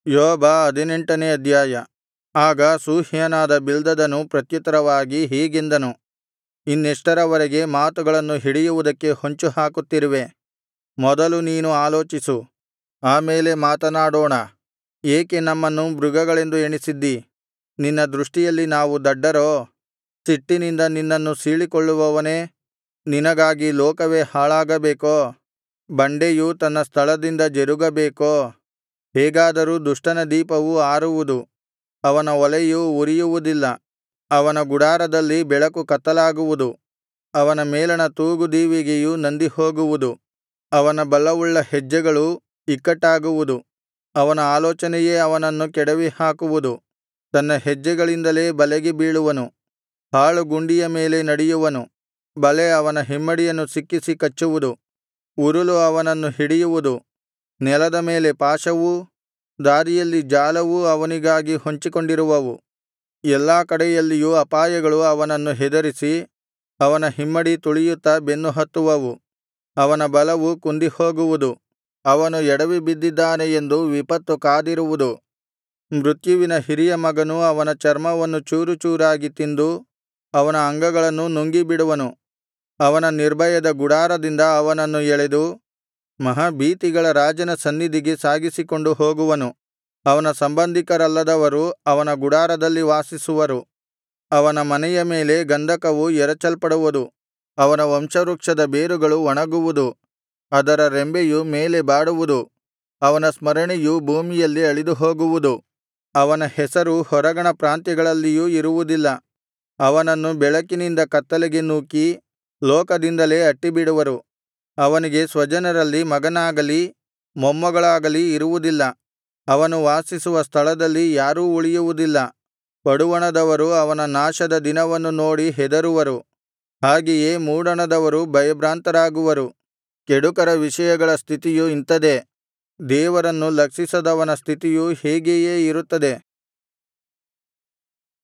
ಯೋಬ ಹದಿನೆಂಟನೇ ಅಧ್ಯಾಯ ಆಗ ಶೂಹ್ಯನಾದ ಬಿಲ್ದದನು ಪ್ರತ್ಯುತ್ತರವಾಗಿ ಹೀಗೆಂದನು ಇನ್ನೆಷ್ಟರವರೆಗೆ ಮಾತುಗಳನ್ನು ಹಿಡಿಯುವುದಕ್ಕೆ ಹೊಂಚುಹಾಕುತ್ತಿರುವೆ ಮೊದಲು ನೀನು ಆಲೋಚಿಸು ಆ ಮೇಲೆ ಮಾತನಾಡೋಣ ಏಕೆ ನಮ್ಮನ್ನು ಮೃಗಗಳೆಂದು ಎಣಿಸಿದ್ದೀ ನಿನ್ನ ದೃಷ್ಟಿಯಲ್ಲಿ ನಾವು ದಡ್ಡರೋ ಸಿಟ್ಟಿನಿಂದ ನಿನ್ನನ್ನು ಸೀಳಿಕೊಳ್ಳುವವನೇ ನಿನಗಾಗಿ ಲೋಕವೇ ಹಾಳಾಗಬೇಕೋ ಬಂಡೆಯು ತನ್ನ ಸ್ಥಳದಿಂದ ಜರುಗಬೇಕೋ ಹೇಗಾದರೂ ದುಷ್ಟನ ದೀಪವು ಆರುವುದು ಅವನ ಒಲೆಯು ಉರಿಯುವುದಿಲ್ಲ ಅವನ ಗುಡಾರದಲ್ಲಿ ಬೆಳಕು ಕತ್ತಲಾಗುವುದು ಅವನ ಮೇಲಣ ತೂಗುದೀವಿಗೆಯು ನಂದಿಹೋಗುವುದು ಅವನ ಬಲವುಳ್ಳ ಹೆಜ್ಜೆಗಳು ಇಕ್ಕಟ್ಟಾಗುವುದು ಅವನ ಆಲೋಚನೆಯೇ ಅವನನ್ನು ಕೆಡವಿಹಾಕುವುದು ತನ್ನ ಹೆಜ್ಜೆಗಳಿಂದಲೇ ಬಲೆಗೆ ಬೀಳುವನು ಹಾಳುಗುಂಡಿಯ ಮೇಲೆ ನಡೆಯುವನು ಬಲೆ ಅವನ ಹಿಮ್ಮಡಿಯನ್ನು ಸಿಕ್ಕಿಸಿ ಕಚ್ಚುವುದು ಉರುಲು ಅವನನ್ನು ಹಿಡಿಯುವುದು ನೆಲದ ಮೇಲೆ ಪಾಶವೂ ದಾರಿಯಲ್ಲಿ ಜಾಲವೂ ಅವನಿಗಾಗಿ ಹೊಂಚಿಕೊಂಡಿರುವವು ಎಲ್ಲಾ ಕಡೆಯಲ್ಲಿಯೂ ಅಪಾಯಗಳು ಅವನನ್ನು ಹೆದರಿಸಿ ಅವನ ಹಿಮ್ಮಡಿ ತುಳಿಯುತ್ತಾ ಬೆನ್ನು ಹತ್ತುವವು ಅವನ ಬಲವು ಕುಂದಿಹೋಗುವುದು ಅವನು ಎಡವಿ ಬಿದ್ದಿದ್ದಾನೆ ಎಂದು ವಿಪತ್ತು ಕಾದಿರುವುದು ಮೃತ್ಯುವಿನ ಹಿರಿಯ ಮಗನು ಅವನ ಚರ್ಮವನ್ನು ಚೂರುಚೂರಾಗಿ ತಿಂದು ಅವನ ಅಂಗಗಳನ್ನು ನುಂಗಿಬಿಡುವನು ಅವನ ನಿರ್ಭಯದ ಗುಡಾರದಿಂದ ಅವನನ್ನು ಎಳೆದು ಮಹಾಭೀತಿಗಳ ರಾಜನ ಸನ್ನಿಧಿಗೆ ಸಾಗಿಸಿಕೊಂಡು ಹೋಗುವನು ಅವನ ಸಂಬಂಧಿಕರಲ್ಲದವರು ಅವನ ಗುಡಾರದಲ್ಲಿ ವಾಸಿಸುವರು ಅವನ ಮನೆಯ ಮೇಲೆ ಗಂಧಕವು ಎರಚಲ್ಪಡುವುದು ಅವನ ವಂಶವೃಕ್ಷದ ಬೇರುಗಳು ಒಣಗುವುದು ಅದರ ರೆಂಬೆಯು ಮೇಲೆ ಬಾಡುವುದು ಅವನ ಸ್ಮರಣೆಯು ಭೂಮಿಯಲ್ಲಿ ಅಳಿದುಹೋಗುವುದು ಅವನ ಹೆಸರು ಹೊರಗಣ ಪ್ರಾಂತ್ಯಗಳಲ್ಲಿಯೂ ಇರುವುದಿಲ್ಲ ಅವನನ್ನು ಬೆಳಕಿನಿಂದ ಕತ್ತಲೆಗೆ ನೂಕಿ ಲೋಕದಿಂದಲೇ ಅಟ್ಟಿಬಿಡುವರು ಅವನಿಗೆ ಸ್ವಜನರಲ್ಲಿ ಮಗನಾಗಲಿ ಮೊಮ್ಮಗಳಾಗಲಿ ಇರುವುದಿಲ್ಲ ಅವನು ವಾಸಿಸುವ ಸ್ಥಳದಲ್ಲಿ ಯಾರೂ ಉಳಿಯುವುದಿಲ್ಲ ಪಡುವಣದವರು ಅವನ ನಾಶದ ದಿನವನ್ನು ನೋಡಿ ಹೆದರುವರು ಹಾಗೆಯೇ ಮೂಡಣದವರು ಭಯಭ್ರಾಂತರಾಗುವರು ಕೆಡುಕರ ವಿಷಯಗಳ ಸ್ಥಿತಿಯು ಇಂಥದೇ ದೇವರನ್ನು ಲಕ್ಷಿಸದವನ ಸ್ಥಿತಿಯು ಹೀಗೆಯೇ ಇರುತ್ತದೆ